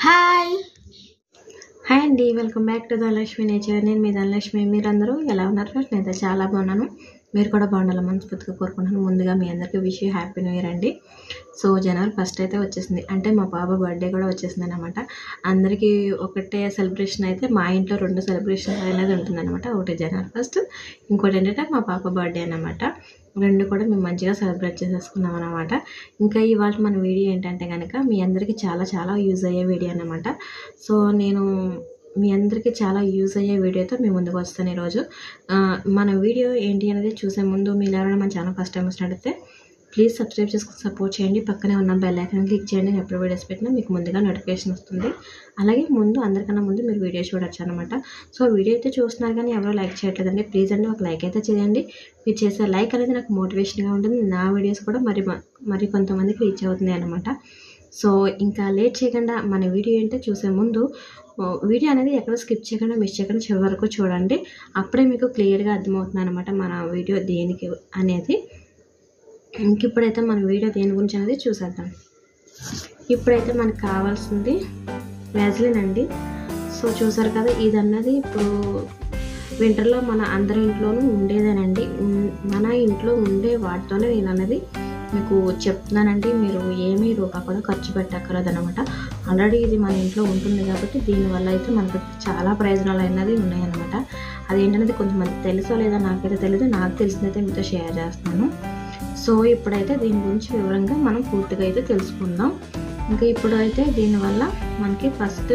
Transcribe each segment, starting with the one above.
hi hi అండి welcome back to Dhanalakshmi nature నేను మీ ధనలక్ష్మి మీరందరూ ఎలా ఉన్నారు నేనైతే చాలా బాగున్నాను మీరు కూడా బాగుండాలి మనస్ఫూర్తిగా కోరుకుంటున్నాను ముందుగా మీ అందరికీ విష్ హ్యాపీ న్యూ ఇయర్ అండి సో జనవరి ఫస్ట్ అయితే వచ్చేసింది అంటే మా బాబా బర్త్డే కూడా వచ్చేసింది అనమాట అందరికీ ఒకటే సెలబ్రేషన్ అయితే మా ఇంట్లో రెండు సెలబ్రేషన్ అనేది ఉంటుందన్నమాట ఒకటి జనవరి ఫస్ట్ ఇంకోటి ఏంటంటే మా పాప బర్త్డే అనమాట రెండు కూడా మేము మంచిగా సెలబ్రేట్ చేసేసుకున్నాం అనమాట ఇంకా ఇవాళ మన వీడియో ఏంటంటే కనుక మీ అందరికీ చాలా చాలా యూజ్ అయ్యే వీడియో అనమాట సో నేను మీ అందరికీ చాలా యూజ్ అయ్యే వీడియోతో మీ ముందుకు వస్తాను ఈరోజు ఆ, మన వీడియో ఏంటి అనేది చూసే ముందు మీరు ఎవరైనా మన ఛానల్ ఫస్ట్ టైం వచ్చినట్టయితే ప్లీజ్ సబ్స్క్రైబ్ చేసుకుని సపోర్ట్ చేయండి పక్కనే ఉన్న బెల్ ఐకాన్ క్లిక్ చేయండి నేను ఎప్పుడు వీడియోస్ పెట్టినా మీకు ముందుగా నోటిఫికేషన్ వస్తుంది అలాగే ముందు అందరికన్నా ముందు మీరు వీడియో చూడొచ్చు అనమాట సో వీడియో అయితే చూస్తున్నారు కానీ ఎవరో లైక్ చేయట్లేదండి ప్లీజ్ అండి ఒక లైక్ అయితే చేయండి మీరు చేసే లైక్ అనేది నాకు మోటివేషన్గా ఉంటుంది నా వీడియోస్ కూడా మరి మరి కొంతమందికి రీచ్ అవుతుంది అనమాట సో ఇంకా లేట్ చేయకుండా మన వీడియో ఏంటో చూసే ముందు ఓ, వీడియో అనేది ఎక్కడ స్కిప్ చేయకుండా మిస్ చేయకుండా చివరి వరకు చూడండి అప్పుడే మీకు క్లియర్గా అర్థమవుతుంది అనమాట మన వీడియో దేనికి అనేది ఇంక ఇప్పుడైతే మన వీడియో దేని గురించి అనేది చూసేద్దాం ఇప్పుడైతే మనకు కావాల్సింది వ్యాజ్లిన్ అండి సో చూసారు కదా ఇది అన్నది ఇప్పుడు వింటర్లో మన అందరి ఇంట్లోనూ ఉండేదేనండి ఉన్- మన ఇంట్లో ఉండే వాటితోనే నేను అన్నది మీకు చెప్తున్నానండి మీరు ఏమీ రూపాయి కూడా ఖర్చు పెట్టక్కర్లేదన్నమాట ఆల్రెడీ ఇది మన ఇంట్లో ఉంటుంది కాబట్టి దీనివల్ల అయితే మనకు చాలా ప్రయోజనాలు అనేది ఉన్నాయన్నమాట అదేంటనేది కొంతమంది తెలుసో లేదో నాకైతే తెలియదు నాకు తెలిసిందైతే మీతో షేర్ చేస్తున్నాను సో ఇప్పుడైతే దీని గురించి వివరంగా మనం పూర్తిగా అయితే తెలుసుకుందాం ఇంకా ఇప్పుడు అయితే దీనివల్ల మనకి ఫస్ట్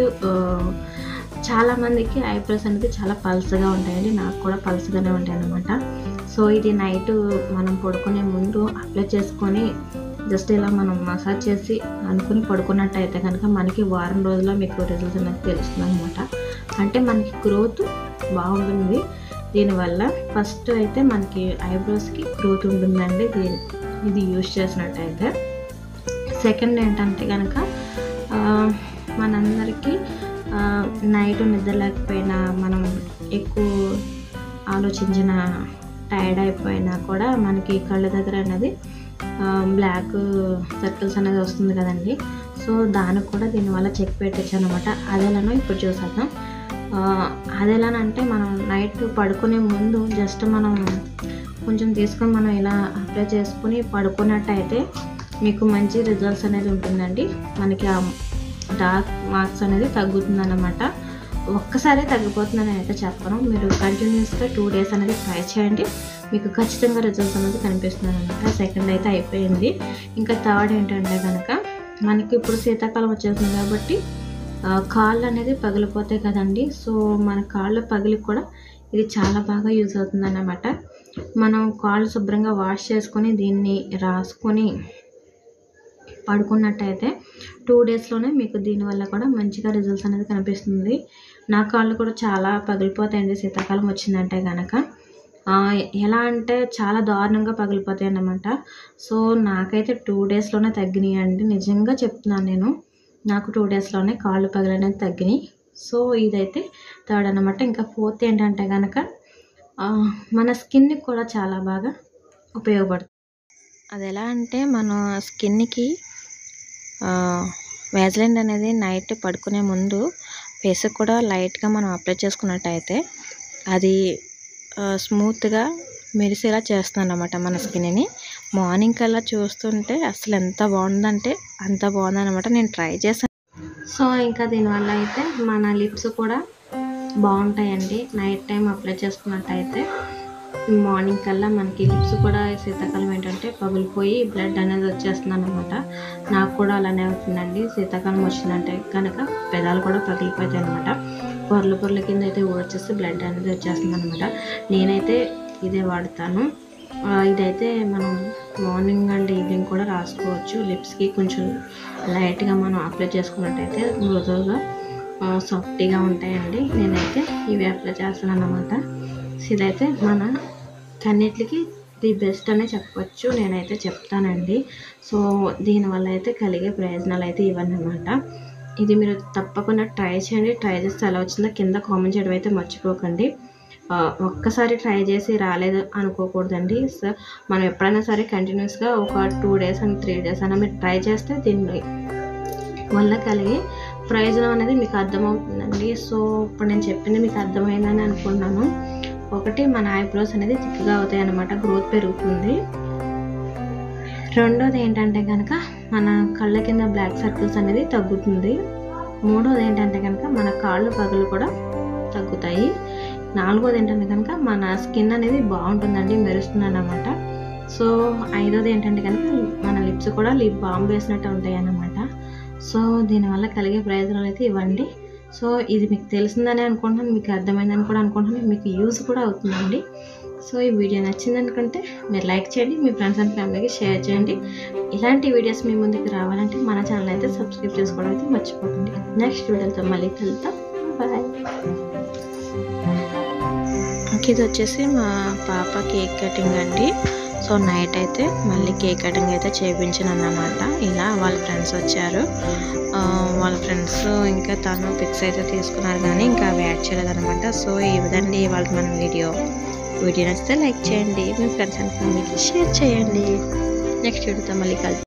చాలా మందికి ఐబ్రోస్ అనేది చాలా పల్సగా ఉంటాయండి నాకు కూడా పల్సగానే ఉంటాయి అన్నమాట సో ఇది నైట్ మనం పడుకునే ముందు అప్లై చేసుకొని జస్ట్ ఇలా మనం మసాజ్ చేసి అనుకుని పడుకున్నట్టయితే కనుక మనకి వారం రోజుల్లో మీకు రిజల్ట్స్ అనేది తెలుస్తుంది అనమాట అంటే మనకి గ్రోత్ బాగుంటుంది దీనివల్ల ఫస్ట్ అయితే మనకి ఐబ్రోస్కి గ్రోత్ ఉంటుందండి దీని ఇది యూజ్ చేసినట్టయితే సెకండ్ ఏంటంటే కనుక ఆ, మనందరికీ ఆ, నైట్ నిద్ర లేకపోయినా మనం ఎక్కువ ఆలోచించిన టైర్డ్ అయిపోయినా కూడా మనకి కళ్ళ దగ్గర అనేది బ్లాక్ సర్కిల్స్ అనేది వస్తుంది కదండి సో దానికి కూడా దీనివల్ల చెక్ పెట్టచ్చు అనమాట అదేలానో ఇప్పుడు చూసేద్దాం ఆ, అదెలానంటే మనం నైట్ పడుకునే ముందు జస్ట్ మనం కొంచెం తీసుకొని మనం ఇలా అప్లై చేసుకుని పడుకున్నట్టయితే మీకు మంచి రిజల్ట్స్ అనేది ఉంటుందండి మనకి ఆ డార్క్ మార్క్స్ అనేది తగ్గుతుంది అన్నమాట ఒక్కసారే తగ్గిపోతుందని అయితే చెప్పను మీరు కంటిన్యూస్గా టూ డేస్ అనేది ట్రై చేయండి మీకు ఖచ్చితంగా రిజల్ట్స్ అనేది కనిపిస్తుంది అనమాట సెకండ్ అయితే అయిపోయింది ఇంకా థర్డ్ ఏంటంటే కనుక మనకి ఇప్పుడు శీతాకాలం వచ్చేసింది కాబట్టి ఆ, కాళ్ళు అనేది పగిలిపోతాయి కదండి సో మన కాళ్ళు పగిలి కూడా ఇది చాలా బాగా యూజ్ అవుతుంది అన్నమాట మనం కాళ్ళు శుభ్రంగా వాష్ చేసుకొని దీన్ని రాసుకొని పడుకున్నట్టయితే టూ డేస్లోనే మీకు దీనివల్ల కూడా మంచిగా రిజల్ట్స్ అనేది కనిపిస్తుంది నా కాళ్ళు కూడా చాలా పగిలిపోతాయండి శీతాకాలం వచ్చిందంటే కనుక ఆ, ఎలా అంటే చాలా దారుణంగా పగిలిపోతాయి అన్నమాట సో నాకైతే టూ డేస్లోనే తగ్గినాయి అండి నిజంగా చెప్తున్నాను నేను నాకు టూ డేస్లోనే కాళ్ళు పగిలనేది తగ్గినాయి సో ఇదైతే థర్డ్ అనమాట ఇంకా ఫోర్త్ ఏంటంటే కనుక ఆ, మన స్కిన్కి కూడా చాలా బాగా ఉపయోగపడుతుంది అది ఎలా అంటే మన స్కిన్కి వ్యాజ్లైన్ అనేది నైట్ పడుకునే ముందు ఫేస్కి కూడా లైట్గా మనం అప్లై చేసుకున్నట్టయితే అది స్మూత్గా మెరిసేలా చేస్తుంది అన్నమాట మన స్కిన్ని మార్నింగ్ కల్లా చూస్తుంటే అసలు ఎంత బాగుందంటే అంత బాగుందన్నమాట నేను ట్రై చేశాను సో ఇంకా దీనివల్ల అయితే మన లిప్స్ కూడా బాగుంటాయండి నైట్ టైం అప్లై చేసుకున్నట్టయితే మార్నింగ్ కల్లా మనకి లిప్స్ కూడా శీతాకాలం ఏంటంటే పగిలిపోయి బ్లడ్ అనేది వచ్చేస్తుంది అనమాట నాకు కూడా అలానే అవుతుందండి శీతాకాలం వచ్చిందంటే కనుక పెదాలు కూడా పగిలిపోతాయి అనమాట పొరల పొరల కింద అయితే ఊడొచ్చేసి బ్లడ్ అనేది వచ్చేస్తుంది అనమాట నేనైతే ఇదే వాడతాను ఆ, ఇదైతే మనం మార్నింగ్ అండ్ ఈవినింగ్ కూడా రాసుకోవచ్చు లిప్స్కి కొంచెం లైట్గా మనం అప్లై చేసుకున్నట్టయితే మృదువుగా సాఫ్టీగా ఉంటాయండి నేనైతే ఇవి అప్లై చేస్తాను అన్నమాట ఇదైతే మన కన్నిటికి ది బెస్ట్ అనే చెప్పొచ్చు నేనైతే చెప్తానండి సో దీనివల్ల అయితే కలిగే ప్రయోజనాలు అయితే ఇవన్నీ అనమాట ఇది మీరు తప్పకుండా ట్రై చేయండి ట్రై చేస్తే ఎలా వచ్చిందో కింద కామెంట్ చేయడం అయితే మర్చిపోకండి ఆ, ఒక్కసారి ట్రై చేసి రాలేదు అనుకోకూడదండి సో మనం ఎప్పుడైనా సరే కంటిన్యూస్గా ఒక two days and three days అయినా మీరు ట్రై చేస్తే దీన్ని వల్ల కలిగే ప్రయోజనం అనేది మీకు అర్థమవుతుందండి సో ఇప్పుడు నేను చెప్పింది మీకు అర్థమైందని అనుకుంటున్నాను ఒకటి మన ఐబ్రోస్ అనేది థిక్గా అవుతాయి అన్నమాట గ్రోత్ పెరుగుతుంది రెండోది ఏంటంటే కనుక మన కళ్ళ కింద బ్లాక్ సర్కిల్స్ అనేది తగ్గుతుంది మూడోది ఏంటంటే కనుక మన కాళ్ళు పగులు కూడా తగ్గుతాయి నాలుగోది ఏంటంటే కనుక మన స్కిన్ అనేది బాగుంటుందండి మెరుస్తుంది అన్నమాట సో ఐదోది ఏంటంటే కనుక మన లిప్స్ కూడా లిప్ బాంబ్ వేసినట్టు ఉంటాయి అన్నమాట సో దీనివల్ల కలిగే ప్రయోజనాలు అయితే ఇవ్వండి సో ఇది మీకు తెలిసిందని అనుకుంటున్నాను మీకు అర్థమైందని కూడా అనుకుంటున్నాను మీకు యూజ్ కూడా అవుతుందండి సో ఈ వీడియో నచ్చింది అనుకుంటే మీరు లైక్ చేయండి మీ ఫ్రెండ్స్ అండ్ ఫ్యామిలీకి షేర్ చేయండి ఇలాంటి వీడియోస్ మీ ముందుకు రావాలంటే మన ఛానల్ అయితే సబ్స్క్రైబ్ చేసుకోవడం అయితే మర్చిపోకండి నెక్స్ట్ వీడియోతో మళ్ళీ కలుద్దాం బాయ్ ఇది వచ్చేసి మా పాప కేక్ కటింగ్ అండి సో నైట్ అయితే మళ్ళీ కేక్ కటింగ్ అయితే చేయించాను అన్నమాట ఇలా వాళ్ళ ఫ్రెండ్స్ వచ్చారు ఆ, వాళ్ళ ఫ్రెండ్స్ ఇంకా తను పిక్స్ అయితే తీసుకున్నారు కానీ ఇంకా అవి యాడ్ చేయలేదన్నమాట సో ఈ విధంగా ఇవాళ మన వీడియో వీడియో నచ్చితే లైక్ చేయండి మీ ఫ్రెండ్స్ అండ్ ఫ్యామిలీకి షేర్ చేయండి నెక్స్ట్ వీడియోతో మళ్ళీ కలుద్దాం